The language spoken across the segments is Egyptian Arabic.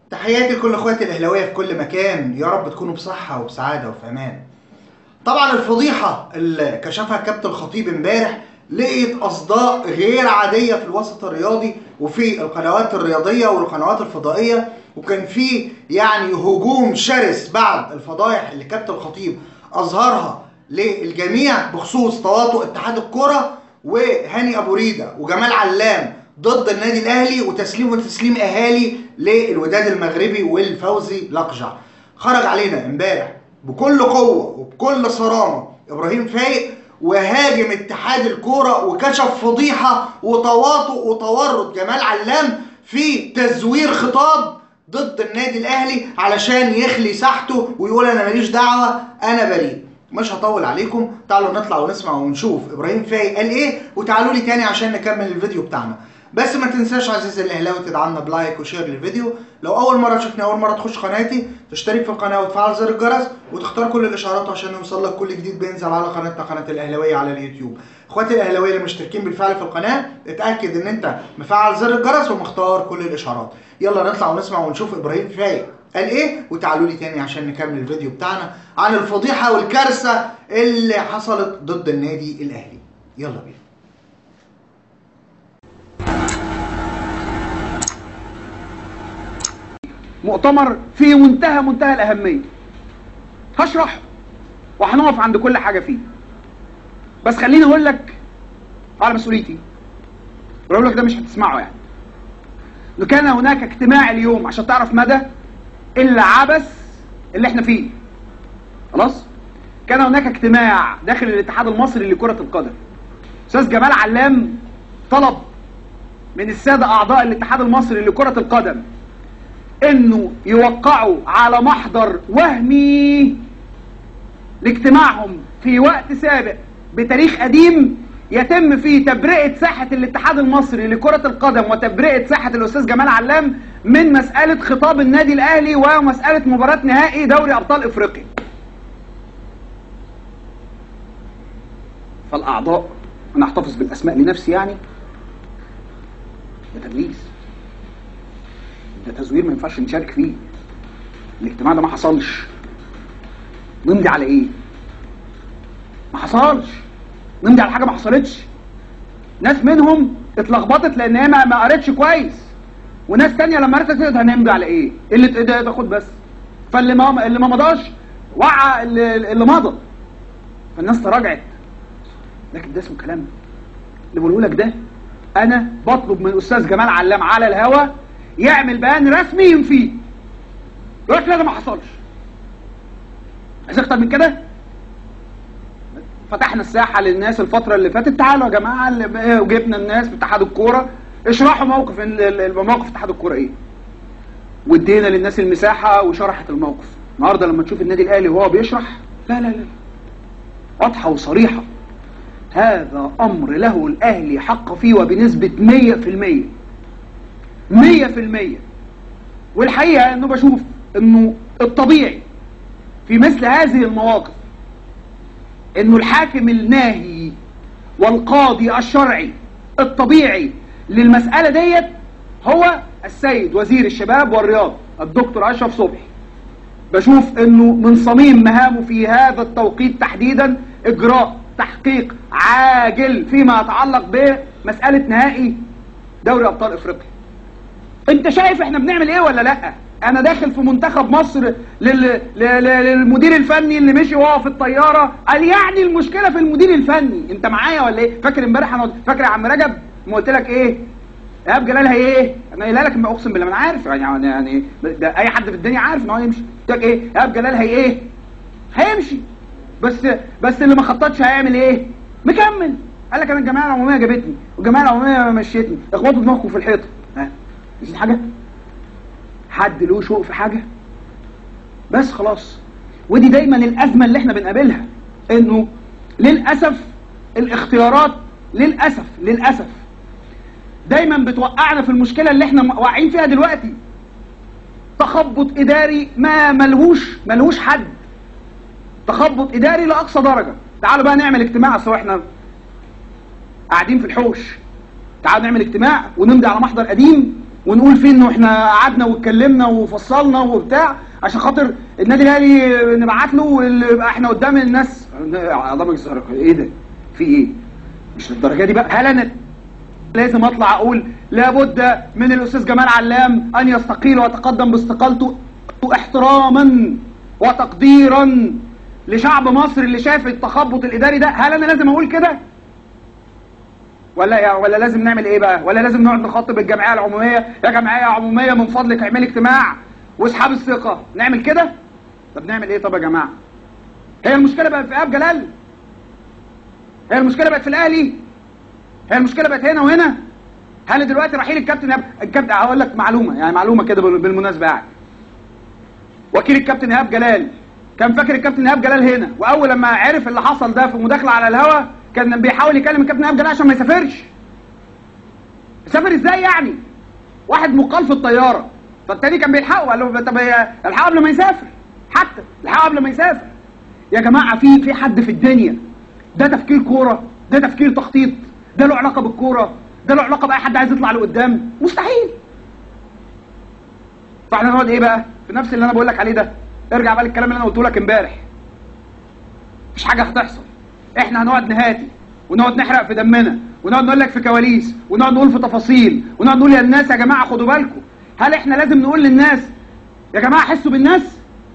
تحياتي لكل اخواتي الاهلاويه في كل مكان يا رب تكونوا بصحه وبسعاده وفي امان طبعا الفضيحه اللي كشفها كابتن الخطيب امبارح لقيت اصداء غير عاديه في الوسط الرياضي وفي القنوات الرياضيه والقنوات الفضائيه وكان في يعني هجوم شرس بعد الفضايح اللي كابتن الخطيب اظهرها للجميع بخصوص تواطؤ اتحاد الكره وهاني ابو ريده وجمال علام ضد النادي الاهلي وتسليم وتسليم اهالي للوداد المغربي والفوزي لقجع خرج علينا امبارح بكل قوه وبكل صرامه ابراهيم فايق وهاجم اتحاد الكوره وكشف فضيحه وتواطؤ وتورط جمال علام في تزوير خطاب ضد النادي الاهلي علشان يخلي ساحته ويقول انا ماليش دعوه انا بريء مش هطول عليكم تعالوا نطلع ونسمع ونشوف ابراهيم فايق قال ايه وتعالوا لي تاني عشان نكمل الفيديو بتاعنا بس ما تنساش عزيزي الاهلاوي تدعمنا بلايك وشير للفيديو لو اول مره تشوفني اول مره تخش قناتي تشترك في القناه وتفعل زر الجرس وتختار كل الاشعارات عشان يوصل لك كل جديد بينزل على قناتنا قناه الاهلاويه على اليوتيوب اخواتي الاهلاويه اللي مشتركين بالفعل في القناه اتاكد ان انت مفعل زر الجرس ومختار كل الاشعارات يلا نطلع ونسمع ونشوف ابراهيم فايق قال ايه وتعالوا لي تاني عشان نكمل الفيديو بتاعنا عن الفضيحه والكارثه اللي حصلت ضد النادي الاهلي يلا بينا مؤتمر في منتهى منتهى الأهمية هشرح وهنقف عند كل حاجة فيه بس خليني أقول لك على مسؤوليتي بقول لك ده مش هتسمعه يعني إنه كان هناك اجتماع اليوم عشان تعرف مدى العبث اللي احنا فيه خلاص كان هناك اجتماع داخل الاتحاد المصري لكرة القدم أستاذ جمال علام طلب من السادة أعضاء الاتحاد المصري لكرة القدم انه يوقعوا على محضر وهمي لاجتماعهم في وقت سابق بتاريخ قديم يتم فيه تبرئة ساحة الاتحاد المصري لكرة القدم وتبرئة ساحة الأستاذ جمال علام من مسألة خطاب النادي الأهلي ومسألة مباراة نهائي دوري أبطال إفريقيا فالأعضاء أنا أحتفظ بالأسماء لنفسي يعني ده تدليس ده تزوير ما ينفعش نشارك فيه الاجتماع ده ما حصلش نمضي على ايه ما حصلش نمضي على حاجه ما حصلتش ناس منهم اتلخبطت لان هي ما ما قرتش كويس وناس تانية لما قرت قالت هنمضي على ايه اللي ايه ده تاخد بس فاللي ما اللي ما مضاش وعى اللي, اللي مضى فالناس تراجعت لكن ده اسمه كلام اللي بقوله لك ده انا بطلب من الاستاذ جمال علام على الهوا يعمل بيان رسمي ينفيه يقول لك لا ده ما حصلش عايز اكتر من كده فتحنا الساحه للناس الفتره اللي فاتت تعالوا يا جماعه اللي وجبنا الناس في اتحاد الكوره اشرحوا موقف موقف اتحاد الكوره ايه وادينا للناس المساحه وشرحت الموقف النهارده لما تشوف النادي الاهلي وهو بيشرح لا لا لا واضحه وصريحه هذا امر له الاهلي حق فيه وبنسبه 100% مية في المية والحقيقة انه بشوف انه الطبيعي في مثل هذه المواقف انه الحاكم الناهي والقاضي الشرعي الطبيعي للمسألة ديت هو السيد وزير الشباب والرياضة الدكتور اشرف صبحي بشوف انه من صميم مهامه في هذا التوقيت تحديدا اجراء تحقيق عاجل فيما يتعلق بمسألة نهائي دوري ابطال افريقيا انت شايف احنا بنعمل ايه ولا لا انا داخل في منتخب مصر لل... لل... للمدير الفني اللي مشي وهو في الطياره قال يعني المشكله في المدير الفني انت معايا ولا ايه فاكر امبارح انا فاكر يا عم رجب ما قلت لك ايه ايهاب جلال هي ايه انا قايلها لك اقسم بالله ما انا عارف يعني يعني ده اي حد في الدنيا عارف ان هو يمشي قلت لك ايه ايهاب جلال هي ايه هيمشي بس بس اللي ما خططش هيعمل ايه مكمل قال لك انا الجمعيه العموميه جابتني والجمعيه العموميه مشيتني اخبطوا دماغكم في الحيطه ها نسيت حاجه حد له شوق في حاجه بس خلاص ودي دايما الازمه اللي احنا بنقابلها انه للاسف الاختيارات للاسف للاسف دايما بتوقعنا في المشكله اللي احنا واقعين فيها دلوقتي تخبط اداري ما ملهوش ملهوش حد تخبط اداري لاقصى درجه تعالوا بقى نعمل اجتماع اصل احنا قاعدين في الحوش تعالوا نعمل اجتماع ونمضي على محضر قديم ونقول فيه انه احنا قعدنا واتكلمنا وفصلنا وبتاع عشان خاطر النادي الاهلي نبعت له واللي يبقى احنا قدام الناس عظمك الزهر ايه ده في ايه مش للدرجه دي بقى هل انا لازم اطلع اقول لابد من الاستاذ جمال علام ان يستقيل ويتقدم باستقالته احتراما وتقديرا لشعب مصر اللي شاف التخبط الاداري ده هل انا لازم اقول كده ولا ولا لازم نعمل ايه بقى ولا لازم نقعد نخاطب الجمعيه العموميه يا جمعيه عموميه من فضلك اعملي اجتماع واصحاب الثقه نعمل كده طب نعمل ايه طب يا جماعه هي المشكله بقت في ايهاب جلال هي المشكله بقت في الاهلي هي المشكله بقت هنا وهنا هل دلوقتي رحيل الكابتن إيهاب الكابتن هقول لك معلومه يعني معلومه كده بال- بالمناسبه يعني وكيل الكابتن ايهاب جلال كان فاكر الكابتن ايهاب جلال هنا واول لما عرف اللي حصل ده في مداخله على الهوا كان بيحاول يكلم الكابتن ايهاب جلال عشان ما يسافرش يسافر ازاي يعني واحد مقال في الطياره فالتاني كان بيلحقه قال له طب هي- الحقه قبل ما يسافر حتى الحقه قبل ما يسافر يا جماعه في في حد في الدنيا ده تفكير كوره ده تفكير تخطيط ده له علاقه بالكوره ده له علاقه باي حد عايز يطلع لقدام مستحيل فاحنا نقعد ايه بقى في نفس اللي انا بقول لك عليه ده ارجع بقى للكلام اللي انا قلته لك امبارح مفيش حاجه هتحصل احنا هنقعد نهاتي ونقعد نحرق في دمنا ونقعد نقول لك في كواليس ونقعد نقول في تفاصيل ونقعد نقول يا الناس يا جماعه خدوا بالكم هل احنا لازم نقول للناس يا جماعه حسوا بالناس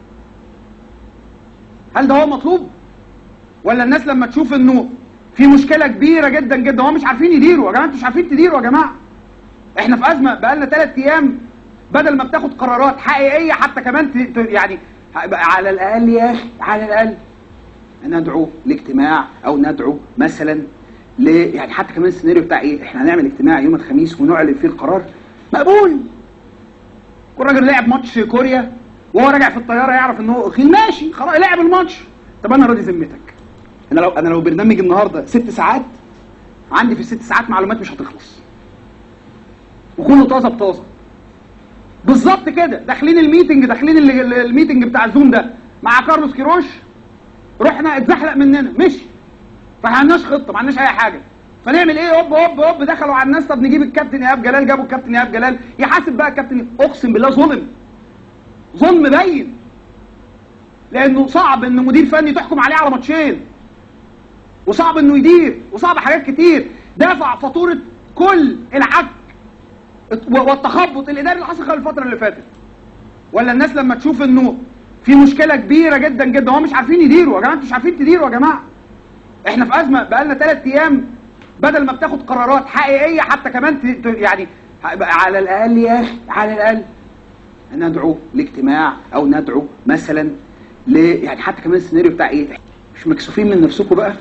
هل ده هو مطلوب ولا الناس لما تشوف انه في مشكله كبيره جدا جدا هم مش عارفين يديروا يا جماعه انتوا مش عارفين تديروا يا جماعه احنا في ازمه بقالنا ثلاث ايام بدل ما بتاخد قرارات حقيقيه حتى كمان ت- ت- يعني على الاقل يا اخي على الاقل ندعو لاجتماع او ندعو مثلا ل يعني حتى كمان السيناريو بتاع ايه احنا هنعمل اجتماع يوم الخميس ونعلن فيه القرار مقبول كل راجل لعب ماتش كوريا وهو راجع في الطياره يعرف ان هو خين ماشي خلاص لعب الماتش طب انا راضي ذمتك انا لو انا لو برنامج النهارده ست ساعات عندي في الست ساعات معلومات مش هتخلص وكله طازه بطازه بالظبط كده داخلين الميتنج داخلين ال- ال- الميتنج بتاع الزوم ده مع كارلوس كيروش رحنا اتزحلق مننا مشي فاحنا عندناش خطه ما عندناش اي حاجه فنعمل ايه هوب هوب هوب دخلوا على الناس طب نجيب الكابتن ايهاب جلال جابوا الكابتن ايهاب جلال يحاسب بقى الكابتن اقسم بالله ظلم ظلم باين لانه صعب ان مدير فني تحكم عليه على ماتشين وصعب انه يدير وصعب حاجات كتير دافع فاتوره كل العك والتخبط الاداري اللي حصل خلال الفتره اللي فاتت ولا الناس لما تشوف انه في مشكله كبيره جدا جدا هم مش عارفين يديروا يا جماعه انتوا مش عارفين تديروا يا جماعه احنا في ازمه بقالنا ثلاث ايام بدل ما بتاخد قرارات حقيقيه حتى كمان ت- ت- يعني على الاقل يا اخي على الاقل ندعو لاجتماع او ندعو مثلا ل يعني حتى كمان السيناريو بتاع ايه مش مكسوفين من نفسكم بقى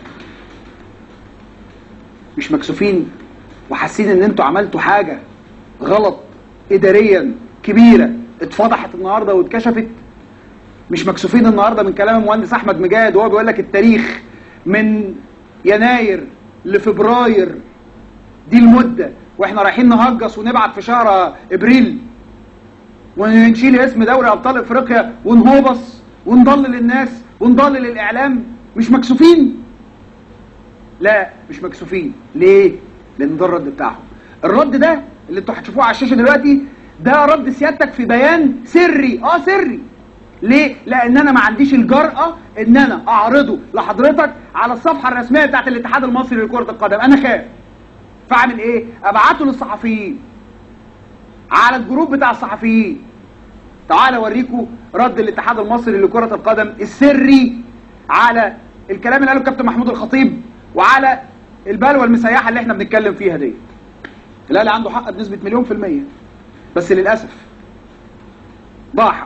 مش مكسوفين وحاسين ان انتوا عملتوا حاجه غلط اداريا كبيره اتفضحت النهارده واتكشفت مش مكسوفين النهارده من كلام المهندس احمد مجاهد وهو بيقول لك التاريخ من يناير لفبراير دي المده واحنا رايحين نهجص ونبعت في شهر ابريل ونشيل اسم دوري ابطال افريقيا ونهوبص ونضلل الناس ونضلل الاعلام مش مكسوفين لا مش مكسوفين ليه لان ده الرد بتاعهم الرد ده اللي انتوا هتشوفوه على الشاشه دلوقتي ده رد سيادتك في بيان سري اه سري ليه لان انا ما عنديش الجرأة ان انا اعرضه لحضرتك على الصفحة الرسمية بتاعت الاتحاد المصري لكرة القدم انا خاف فاعمل ايه ابعته للصحفيين على الجروب بتاع الصحفيين تعال اوريكم رد الاتحاد المصري لكرة القدم السري على الكلام اللي قاله الكابتن محمود الخطيب وعلى البلوى المسيحة اللي احنا بنتكلم فيها دي الاهلي عنده حق بنسبة مليون في المية بس للأسف ضاع حقه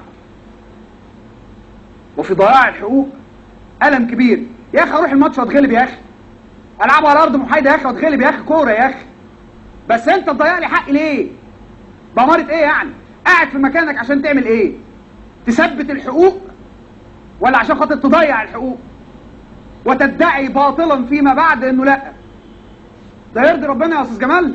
وفي ضياع الحقوق ألم كبير يا أخي أروح الماتش وأتغلب يا أخي ألعبه على أرض محايدة يا أخي وأتغلب يا أخي كورة يا أخي بس أنت تضيع لي حقي ليه؟ بأمارة إيه يعني؟ قاعد في مكانك عشان تعمل إيه؟ تثبت الحقوق ولا عشان خاطر تضيع الحقوق؟ وتدعي باطلا فيما بعد إنه لأ ده يرضي ربنا يا أستاذ جمال؟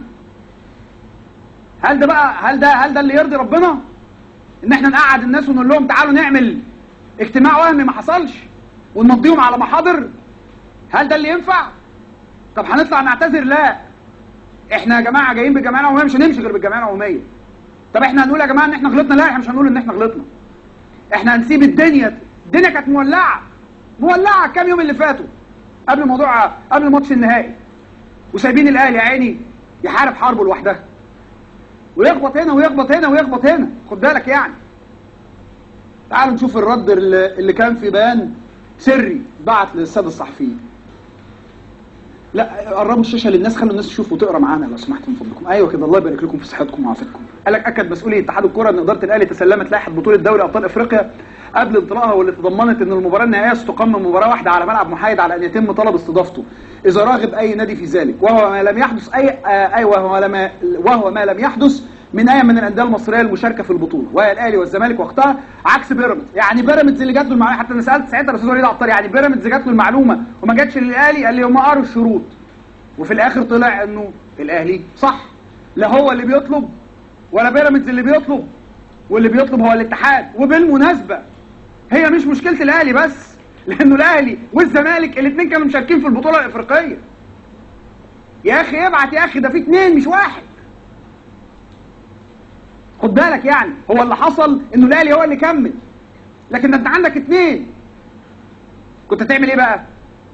هل ده بقى هل ده هل ده اللي يرضي ربنا؟ إن إحنا نقعد الناس ونقول لهم تعالوا نعمل اجتماع وهمي ما حصلش ونمضيهم على محاضر هل ده اللي ينفع طب هنطلع نعتذر لا احنا يا جماعه جايين بالجمعيه العموميه مش هنمشي غير بالجمعيه العموميه طب احنا هنقول يا جماعه ان احنا غلطنا لا احنا مش هنقول ان احنا غلطنا احنا هنسيب الدنيا الدنيا كانت مولعه مولعه كام يوم اللي فاتوا قبل موضوع قبل ماتش النهائي وسايبين الاهلي يا عيني يحارب حربه لوحدها ويخبط هنا ويخبط هنا ويخبط هنا خد بالك يعني تعالوا نشوف الرد اللي اللي كان في بيان سري بعت للساده الصحفيين لا قربوا الشاشه للناس خلوا الناس تشوف وتقرا معانا لو سمحتوا من فضلكم ايوه كده الله يبارك لكم في صحتكم وعافيتكم قال لك اكد مسؤولي اتحاد الكره ان اداره الاهلي تسلمت لائحه بطوله دوري ابطال افريقيا قبل انطلاقها واللي تضمنت ان المباراه النهائيه ستقام من مباراه واحده على ملعب محايد على ان يتم طلب استضافته اذا راغب اي نادي في ذلك وهو ما لم يحدث اي آه اي وهو لم وهو ما لم يحدث من اي من الانديه المصريه المشاركه في البطوله وهي الاهلي والزمالك وقتها عكس بيراميدز يعني بيراميدز اللي جات له المعلومه حتى انا سالت ساعتها الاستاذ وليد عطار يعني بيراميدز جات له المعلومه وما جاتش للاهلي قال لي هم قروا الشروط وفي الاخر طلع انه الاهلي صح لا هو اللي بيطلب ولا بيراميدز اللي بيطلب واللي بيطلب هو الاتحاد وبالمناسبه هي مش مشكله الاهلي بس لانه الاهلي والزمالك الاثنين كانوا مشاركين في البطوله الافريقيه يا اخي ابعت يا اخي ده في اثنين مش واحد خد بالك يعني هو اللي حصل انه الاهلي هو اللي كمل لكن ده انت عندك اثنين كنت هتعمل ايه بقى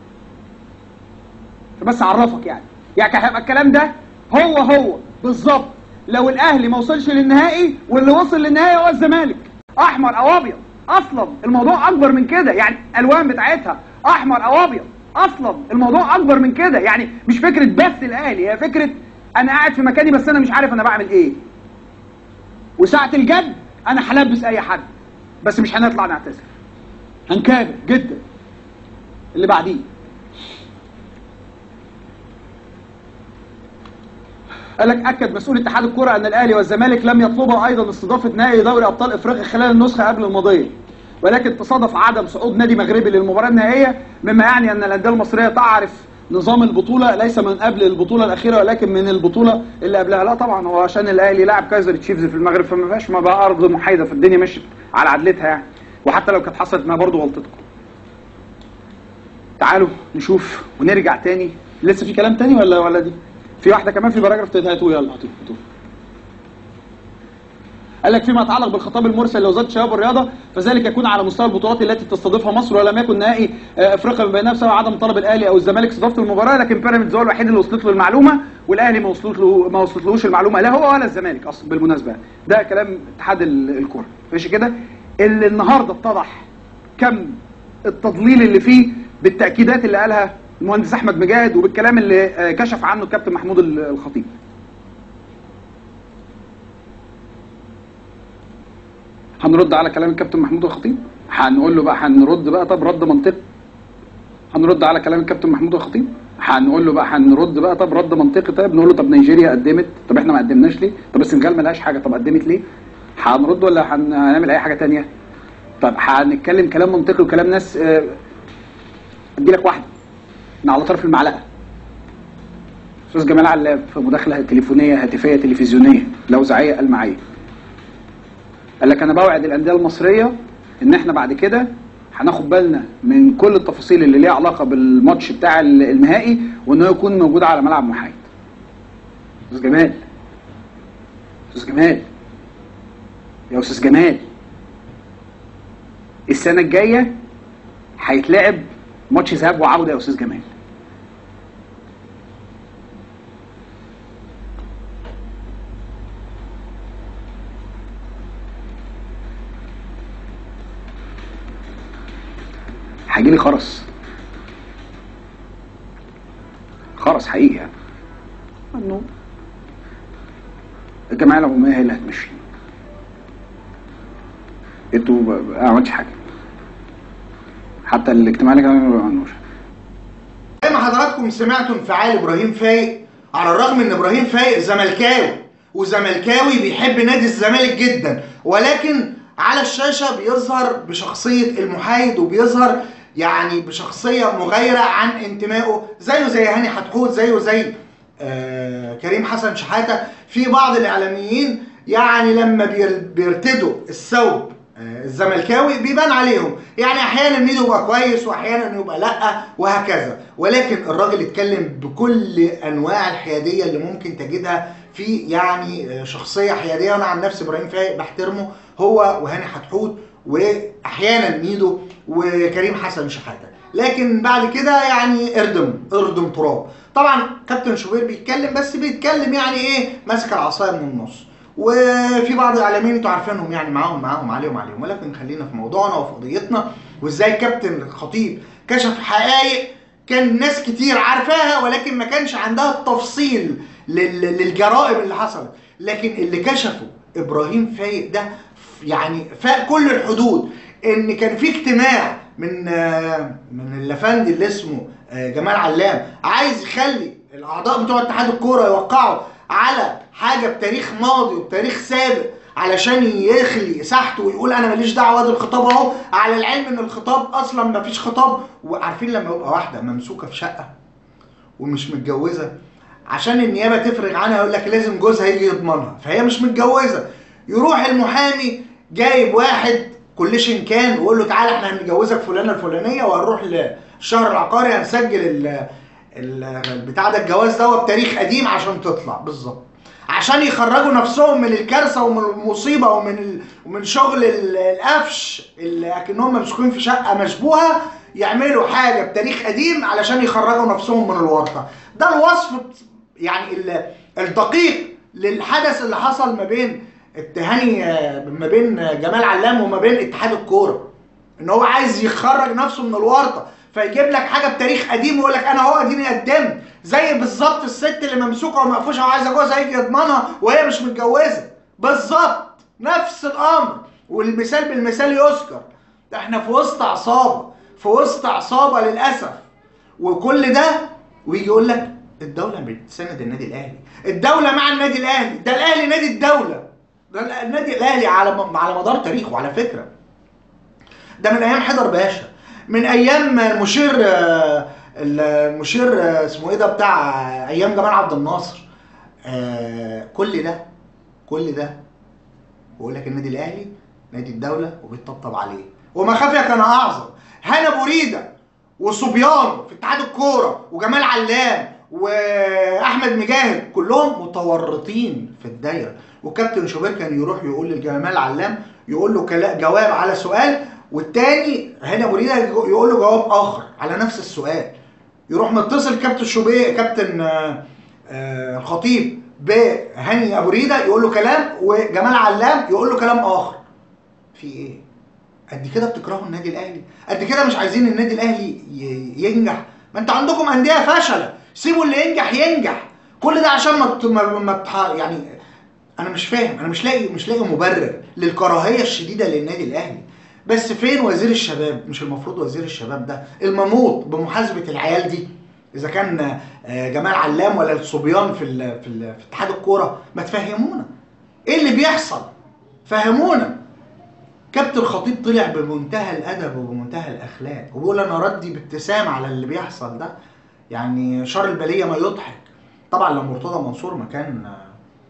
بس اعرفك يعني يعني كان هيبقى الكلام ده هو هو بالظبط لو الاهلي ما وصلش للنهائي واللي وصل للنهائي هو الزمالك احمر او ابيض اصلا الموضوع اكبر من كده يعني الالوان بتاعتها احمر او ابيض اصلا الموضوع اكبر من كده يعني مش فكره بس الاهلي هي فكره انا قاعد في مكاني بس انا مش عارف انا بعمل ايه وساعه الجد انا هلبس اي حد بس مش هنطلع نعتذر هنكابر جدا اللي بعديه قال لك اكد مسؤول اتحاد الكره ان الاهلي والزمالك لم يطلبا ايضا استضافه نهائي دوري ابطال افريقيا خلال النسخه قبل الماضيه ولكن تصادف عدم صعود نادي مغربي للمباراه النهائيه مما يعني ان الانديه المصريه تعرف نظام البطوله ليس من قبل البطوله الاخيره ولكن من البطوله اللي قبلها لا طبعا هو عشان الاهلي لاعب كايزر تشيفز في المغرب فما فيهاش ما بقى ارض محايده فالدنيا مشت على عدلتها يعني وحتى لو كانت حصلت ما برضه غلطتكم تعالوا نشوف ونرجع تاني لسه في كلام تاني ولا ولا دي في واحده كمان في باراجراف هاتوه يلا هاتوه هاتوه قال لك فيما يتعلق بالخطاب المرسل لوزاره الشباب والرياضه فذلك يكون على مستوى البطولات التي تستضيفها مصر ولم يكن نهائي آه، افريقيا من بينها بسبب عدم طلب الاهلي او الزمالك استضافه المباراه لكن بيراميدز هو الوحيد اللي وصلت له المعلومه والاهلي ما وصلت له ما وصلتلوش المعلومه لا هو ولا الزمالك اصلا بالمناسبه ده كلام اتحاد ال- الكره ماشي كده اللي النهارده اتضح كم التضليل اللي فيه بالتاكيدات اللي قالها المهندس احمد مجاهد وبالكلام اللي آه، كشف عنه الكابتن محمود ال- الخطيب هنرد على كلام الكابتن محمود الخطيب هنقول له بقى هنرد بقى طب رد منطقي هنرد على كلام الكابتن محمود الخطيب هنقول له بقى هنرد بقى طب رد منطقي طيب نقول له طب نيجيريا قدمت طب احنا ما قدمناش ليه طب السنغال ما لهاش حاجه طب قدمت ليه هنرد ولا هن- هنعمل اي حاجه تانية طب هنتكلم كلام منطقي وكلام ناس آه، ادي لك واحده من على طرف المعلقه استاذ جمال علاب في مداخله تليفونيه هاتفيه تلفزيونيه لوزعيه قال معايا قال لك انا بوعد الانديه المصريه ان احنا بعد كده هناخد بالنا من كل التفاصيل اللي ليها علاقه بالماتش بتاع ال- النهائي وانه يكون موجود على ملعب محايد استاذ جمال استاذ جمال يا استاذ جمال السنه الجايه هيتلعب ماتش ذهاب وعوده يا استاذ جمال هيجي لي خرس خرس حقيقي يعني انه الجمعيه العموميه هي اللي هتمشي انتوا ب- ما عملتش حاجه حتى الاجتماع اللي كمان ما عملوش زي ما حضراتكم سمعتوا انفعال ابراهيم فايق على الرغم ان ابراهيم فايق زملكاوي وزملكاوي بيحب نادي الزمالك جدا ولكن على الشاشه بيظهر بشخصيه المحايد وبيظهر يعني بشخصيه مغايره عن انتمائه زيه زي هاني حتحوت زيه زي آه كريم حسن شحاته في بعض الاعلاميين يعني لما بير- بيرتدوا الثوب آه، الزملكاوي بيبان عليهم يعني احيانا ميدو يبقى كويس واحيانا يبقى لا وهكذا ولكن الراجل اتكلم بكل انواع الحياديه اللي ممكن تجدها في يعني شخصيه حياديه وانا عن نفسي ابراهيم فايق بحترمه هو وهاني حتحوت واحيانا ميدو وكريم حسن شحاته لكن بعد كده يعني اردم اردم تراب طبعا كابتن شوبير بيتكلم بس بيتكلم يعني ايه ماسك العصايه من النص وفي بعض الاعلاميين انتوا عارفينهم يعني معاهم معاهم عليهم عليهم ولكن خلينا في موضوعنا وفي قضيتنا وازاي كابتن الخطيب كشف حقائق كان ناس كتير عارفاها ولكن ما كانش عندها التفصيل لل- للجرائم اللي حصلت لكن اللي كشفه ابراهيم فايق ده يعني فاق كل الحدود ان كان في اجتماع من آه، من الافندي اللي اسمه آه، جمال علام عايز يخلي الاعضاء بتوع اتحاد الكوره يوقعوا على حاجه بتاريخ ماضي وبتاريخ سابق علشان يخلي ساحته ويقول انا ماليش دعوه ده الخطاب اهو على العلم ان الخطاب اصلا ما فيش خطاب وعارفين لما يبقى واحده ممسوكه في شقه ومش متجوزه عشان النيابه تفرغ عنها يقول لك لازم جوزها يجي يضمنها فهي مش متجوزه يروح المحامي جايب واحد كلشن كان ويقول له تعالى احنا هنجوزك فلانه الفلانيه وهنروح للشهر العقاري هنسجل ال ال- البتاع ده الجواز ده بتاريخ قديم عشان تطلع بالظبط عشان يخرجوا نفسهم من الكارثه ومن المصيبه ومن ال... ومن شغل ال- القفش اللي اكنهم ممسوكين في شقه مشبوهه يعملوا حاجه بتاريخ قديم علشان يخرجوا نفسهم من الورطه ده الوصف يعني ال- الدقيق للحدث اللي حصل ما بين التهاني ما بين جمال علام وما بين اتحاد الكوره ان هو عايز يخرج نفسه من الورطه فيجيب لك حاجه بتاريخ قديم ويقول لك انا هو اديني قدمت زي بالظبط الست اللي ممسوكه ومقفوشه وعايزه جوزها يجي يضمنها وهي مش متجوزه بالظبط نفس الامر والمثال بالمثال يذكر ده احنا في وسط عصابه في وسط عصابه للاسف وكل ده ويجي يقول لك الدوله بتساند النادي الاهلي الدوله مع النادي الاهلي ده الاهلي نادي الدوله ده النادي الاهلي على م- على مدار تاريخه على فكره ده من ايام حيدر باشا من ايام المشير آه، المشير آه، اسمه ايه ده بتاع آه، ايام جمال عبد الناصر آه، كل ده كل ده بقول لك النادي الاهلي نادي الدوله وبيطبطب عليه وما خفي كان اعظم هنا بوريده وصبيان في اتحاد الكوره وجمال علام واحمد مجاهد كلهم متورطين في الدايره وكابتن شوبير كان يروح يقول لجمال علام يقول له كلا- جواب على سؤال والتاني هنا بوريده يقول له جواب اخر على نفس السؤال يروح متصل كابتن شوبير كابتن آه، آه، الخطيب بهاني ابو ريده يقول له كلام وجمال علام يقول له كلام اخر في ايه قد كده بتكرهوا النادي الاهلي قد كده مش عايزين النادي الاهلي ي- ينجح ما انت عندكم انديه فاشله سيبوا اللي ينجح ينجح كل ده عشان ما ت- ما ما تح- يعني انا مش فاهم انا مش لاقي مش لاقي مبرر للكراهيه الشديده للنادي الاهلي بس فين وزير الشباب مش المفروض وزير الشباب ده المموت بمحاسبه العيال دي اذا كان آه، جمال علام ولا الصبيان في ال في, ال في اتحاد الكوره ما تفهمونا ايه اللي بيحصل فهمونا كابتن الخطيب طلع بمنتهى الادب وبمنتهى الاخلاق وبيقول انا ردي بابتسام على اللي بيحصل ده يعني شر البليه ما يضحك طبعا لو مرتضى منصور مكان آه،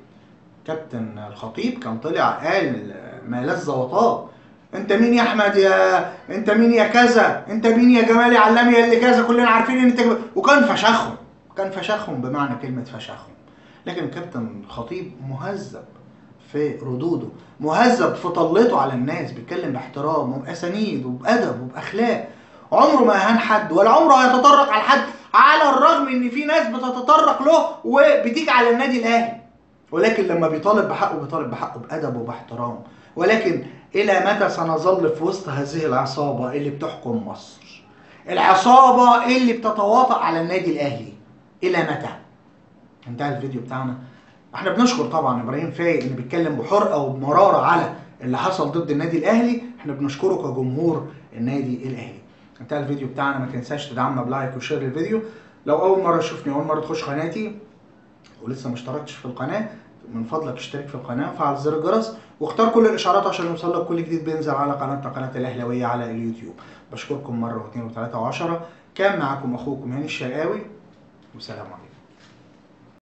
كابتن الخطيب كان طلع قال ما لذ وطاب انت مين يا احمد يا انت مين يا كذا انت مين يا جمال يا علام يا اللي كذا كلنا عارفين ان انت جم- وكان فشخهم كان فشخهم بمعنى كلمه فشخهم لكن كابتن الخطيب مهذب في ردوده مهذب في طلته على الناس بيتكلم باحترام وباسانيد وبادب وباخلاق عمره ما اهان حد ولا عمره هيتطرق على حد على الرغم ان في ناس بتتطرق له وبتيجي على النادي الاهلي ولكن لما بيطالب بحقه بيطالب بحقه بادب وباحترام ولكن الى متى سنظل في وسط هذه العصابه اللي بتحكم مصر العصابه اللي بتتواطأ على النادي الاهلي الى متى انتهى الفيديو بتاعنا احنا بنشكر طبعا ابراهيم فايق اللي بيتكلم بحرقه وبمراره على اللي حصل ضد النادي الاهلي احنا بنشكره كجمهور النادي الاهلي انتهى الفيديو بتاعنا ما تنساش تدعمنا بلايك وشير الفيديو لو اول مره تشوفني اول مره تخش قناتي ولسه ما اشتركتش في القناه من فضلك اشترك في القناه وفعل زر الجرس واختار كل الاشعارات عشان يوصل لك كل جديد بينزل على قناتنا قناه الاهلاويه على اليوتيوب بشكركم مره واثنين وثلاثه وعشره كان معاكم اخوكم هاني الشرقاوي وسلام عليكم